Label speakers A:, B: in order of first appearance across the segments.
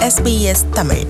A: SBS Tamil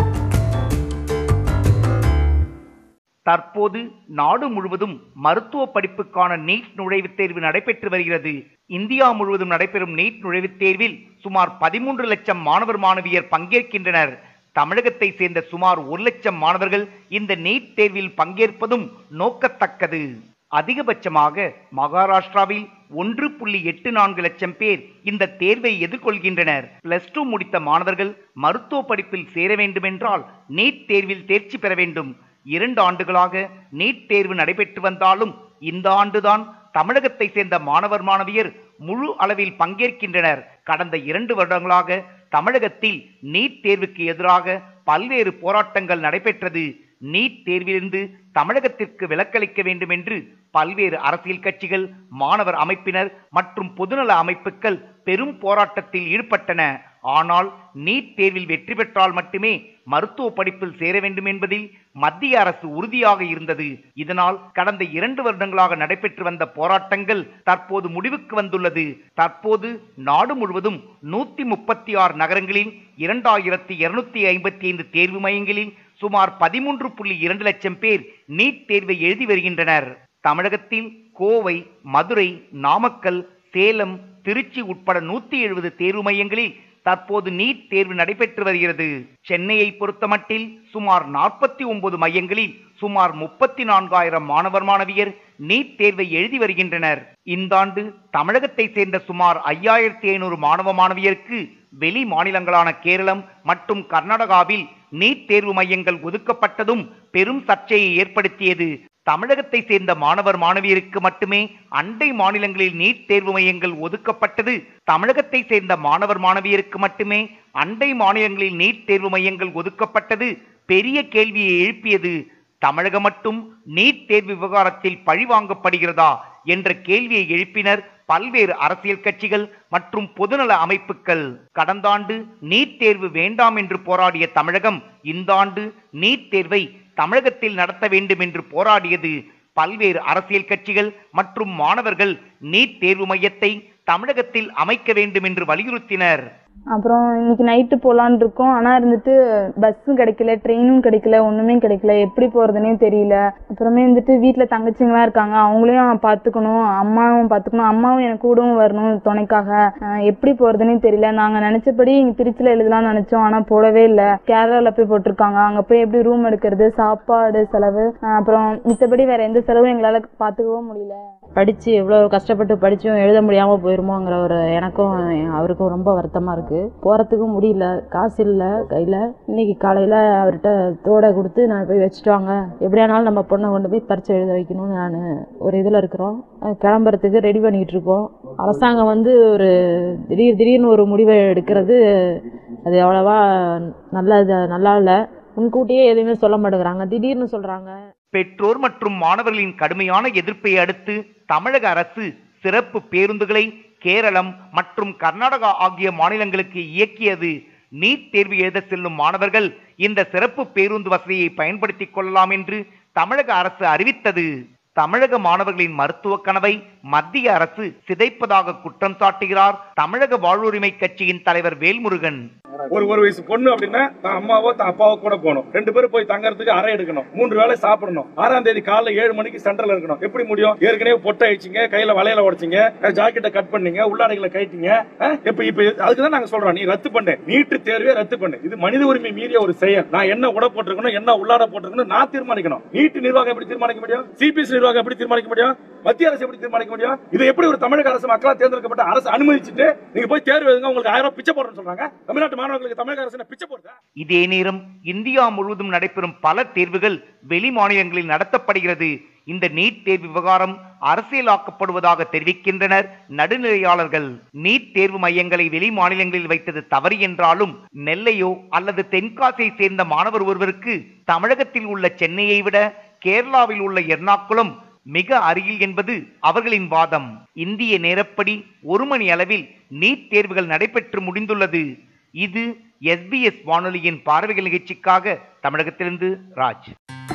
B: தற்போது நாடு முழுவதும் மருத்துவ படிப்புக்கான நீட் நுழைவுத் தேர்வு நடைபெற்று வருகிறது இந்தியா முழுவதும் நடைபெறும் நீட் நுழைவுத் தேர்வில் சுமார் பதிமூன்று லட்சம் மாணவர் மாணவியர் பங்கேற்கின்றனர் தமிழகத்தை சேர்ந்த சுமார் ஒரு லட்சம் மாணவர்கள் இந்த நீட் தேர்வில் பங்கேற்பதும் நோக்கத்தக்கது அதிகபட்சமாக மகாராஷ்டிராவில் ஒன்று புள்ளி எட்டு நான்கு லட்சம் பேர் இந்த தேர்வை எதிர்கொள்கின்றனர் பிளஸ் டூ முடித்த மாணவர்கள் மருத்துவ படிப்பில் சேர வேண்டுமென்றால் நீட் தேர்வில் தேர்ச்சி பெற வேண்டும் இரண்டு ஆண்டுகளாக நீட் தேர்வு நடைபெற்று வந்தாலும் இந்த ஆண்டுதான் தமிழகத்தை சேர்ந்த மாணவர் மாணவியர் முழு அளவில் பங்கேற்கின்றனர் கடந்த இரண்டு வருடங்களாக தமிழகத்தில் நீட் தேர்வுக்கு எதிராக பல்வேறு போராட்டங்கள் நடைபெற்றது நீட் தேர்விலிருந்து தமிழகத்திற்கு விலக்களிக்க வேண்டும் என்று பல்வேறு அரசியல் கட்சிகள் மாணவர் அமைப்பினர் மற்றும் பொதுநல அமைப்புகள் பெரும் போராட்டத்தில் ஈடுபட்டன ஆனால் நீட் தேர்வில் வெற்றி பெற்றால் மட்டுமே மருத்துவ படிப்பில் சேர வேண்டும் என்பதில் மத்திய அரசு உறுதியாக இருந்தது இதனால் கடந்த இரண்டு வருடங்களாக நடைபெற்று வந்த போராட்டங்கள் தற்போது முடிவுக்கு வந்துள்ளது தற்போது நாடு முழுவதும் நூத்தி முப்பத்தி ஆறு நகரங்களில் இரண்டாயிரத்தி இருநூத்தி ஐம்பத்தி ஐந்து தேர்வு மையங்களில் சுமார் பதிமூன்று புள்ளி இரண்டு லட்சம் பேர் நீட் தேர்வை எழுதி வருகின்றனர் தமிழகத்தில் கோவை மதுரை நாமக்கல் சேலம் திருச்சி உட்பட நூத்தி எழுபது தேர்வு மையங்களில் தற்போது நீட் தேர்வு நடைபெற்று வருகிறது சென்னையை பொறுத்தமட்டில் சுமார் நாற்பத்தி ஒன்பது மையங்களில் சுமார் முப்பத்தி நான்காயிரம் மாணவர் மாணவியர் நீட் தேர்வை எழுதி வருகின்றனர் இந்த ஆண்டு தமிழகத்தை சேர்ந்த சுமார் ஐயாயிரத்தி ஐநூறு மாணவ மாணவியருக்கு வெளி மாநிலங்களான கேரளம் மற்றும் கர்நாடகாவில் நீட் தேர்வு மையங்கள் ஒதுக்கப்பட்டதும் பெரும் சர்ச்சையை ஏற்படுத்தியது தமிழகத்தை சேர்ந்த மாணவர் மாணவியருக்கு மட்டுமே அண்டை மாநிலங்களில் நீட் தேர்வு மையங்கள் ஒதுக்கப்பட்டது தமிழகத்தை சேர்ந்த மாணவர் மாணவியருக்கு மட்டுமே அண்டை மாநிலங்களில் நீட் தேர்வு மையங்கள் ஒதுக்கப்பட்டது பெரிய கேள்வியை எழுப்பியது தமிழகம் மட்டும் நீட் தேர்வு விவகாரத்தில் பழிவாங்கப்படுகிறதா என்ற கேள்வியை எழுப்பினர் பல்வேறு அரசியல் கட்சிகள் மற்றும் பொதுநல அமைப்புகள் கடந்த ஆண்டு நீட் தேர்வு வேண்டாம் என்று போராடிய தமிழகம் இந்த ஆண்டு நீட் தேர்வை தமிழகத்தில் நடத்த வேண்டும் என்று போராடியது பல்வேறு அரசியல் கட்சிகள் மற்றும் மாணவர்கள் நீட் தேர்வு மையத்தை தமிழகத்தில் அமைக்க வேண்டும் என்று வலியுறுத்தினர்
C: அப்புறம் இன்னைக்கு நைட்டு போகலான் இருக்கோம் ஆனால் இருந்துட்டு பஸ்ஸும் கிடைக்கல ட்ரெயினும் கிடைக்கல ஒன்றுமே கிடைக்கல எப்படி போகிறதுனே தெரியல அப்புறமே வந்துட்டு வீட்டில் தங்கச்சிங்களாம் இருக்காங்க அவங்களையும் பார்த்துக்கணும் அம்மாவும் பார்த்துக்கணும் அம்மாவும் எனக்கு கூடவும் வரணும் துணைக்காக அஹ் எப்படி போகிறதுனே தெரியல நாங்கள் நினச்சபடி இங்கே திருச்சியில் எழுதலாம்னு நினச்சோம் ஆனால் போடவே இல்லை கேரளாவில் போய் போட்டிருக்காங்க அங்கே போய் எப்படி ரூம் எடுக்கிறது சாப்பாடு செலவு அஹ் அப்புறம் மித்தபடி வேற எந்த செலவும் எங்களால் பார்த்துக்கவும் முடியல
D: படித்து எவ்வளோ கஷ்டப்பட்டு படித்தும் எழுத முடியாமல் போயிருமோங்கிற ஒரு எனக்கும் அவருக்கும் ரொம்ப வருத்தமாக இருக்குது போகிறதுக்கும் முடியல காசு இல்லை கையில் இன்னைக்கு காலையில் அவர்கிட்ட தோடை கொடுத்து நான் போய் வச்சுட்டு வாங்க எப்படியானாலும் நம்ம பொண்ணை கொண்டு போய் பரிச்சை எழுத வைக்கணும்னு நான் ஒரு இதில் இருக்கிறோம் அஹ் கிளம்புறதுக்கு ரெடி பண்ணிகிட்டு இருக்கோம் அரசாங்கம் வந்து ஒரு திடீர் திடீர்னு ஒரு முடிவை எடுக்கிறது அது அவ்வளோவா நல்லது நல்லா இல்லை முன்கூட்டியே எதுவுமே சொல்ல மாட்டேங்கிறாங்க திடீர்னு சொல்கிறாங்க
B: பெற்றோர் மற்றும் மாணவர்களின் கடுமையான எதிர்ப்பை அடுத்து தமிழக அரசு சிறப்பு பேருந்துகளை கேரளம் மற்றும் கர்நாடகா ஆகிய மாநிலங்களுக்கு இயக்கியது நீட் தேர்வு எழுத செல்லும் மாணவர்கள் இந்த சிறப்பு பேருந்து வசதியை பயன்படுத்திக் கொள்ளலாம் என்று தமிழக அரசு அறிவித்தது தமிழக மாணவர்களின் மருத்துவ கனவை மத்திய அரசு சிதைப்பதாக குற்றம் சாட்டுகிறார் தமிழக வாழ்வுரிமை கட்சியின் தலைவர் வேல்முருகன்
E: ஒரு ஒரு வயசு பொண்ணு அப்படின்னா தான் அம்மாவோ தான் அப்பாவோ கூட போகணும் ரெண்டு பேரும் போய் தங்கறதுக்கு அறை எடுக்கணும் மூன்று வேளை சாப்பிடணும் ஆறாம் தேதி காலைல ஏழு மணிக்கு சென்ட்ரல் இருக்கணும் எப்படி முடியும் ஏற்கனவே பொட்டை அழிச்சிங்க கையில வளையல உடைச்சிங்க ஜாக்கெட்டை கட் பண்ணீங்க உள்ளாடைகளை கைட்டிங்க அஹ், இப்ப இப்ப அதுக்கு தான் நாங்க சொல்றோம் நீ ரத்து பண்ணு நீட்டு தேர்வே ரத்து பண்ணு இது மனித உரிமை மீறிய ஒரு செயல் நான் என்ன உட போட்டிருக்கணும் என்ன உள்ளாட போட்டிருக்கணும் நான் தீர்மானிக்கணும் நீட்டு நிர்வாகம் எப்படி தீர்மானிக்க முடியும் சிபிஎஸ் நிர்வாகம் எப்படி தீர்மானிக்க முடியும் மத்திய அரசு எப்படி தீர்மானிக்க முடியும் இது எப்படி ஒரு தமிழக அரசு மக்களால் தேர்ந்தெடுக்கப்பட்ட அரசு அனுமதிச்சுட்டு நீங்க போய் தேர்வு எழுதுங்க உங்களுக்கு ஆயிரம் ரூபாய் பிச்சை போடுறேன்னு சொல்றாங்க தமிழ்நாட்டு மாணவர்களுக்கு தமிழக அரசு என்ன பிச்சை போடுதா
B: இதே நேரம் இந்தியா முழுவதும் நடைபெறும் பல தேர்வுகள் வெளி மாநிலங்களில் நடத்தப்படுகிறது இந்த நீட் தேர்வு விவகாரம் அரசியலாக்கப்படுவதாக தெரிவிக்கின்றனர் நடுநிலையாளர்கள் நீட் தேர்வு மையங்களை வெளி மாநிலங்களில் வைத்தது தவறு என்றாலும் நெல்லையோ அல்லது தென்காசியை சேர்ந்த மாணவர் ஒருவருக்கு தமிழகத்தில் உள்ள சென்னையை விட கேரளாவில் உள்ள எர்ணாகுளம் மிக அருகில் என்பது அவர்களின் வாதம் இந்திய நேரப்படி ஒரு மணி அளவில் நீட் தேர்வுகள் நடைபெற்று முடிந்துள்ளது இது எஸ்பிஎஸ் வானொலியின் பார்வைகள் நிகழ்ச்சிக்காக தமிழகத்திலிருந்து ராஜ்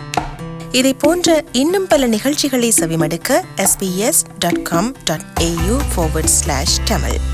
A: இதை போன்ற இன்னும் பல நிகழ்ச்சிகளை செவிமடுக்க sbs.com.au forward slash tamil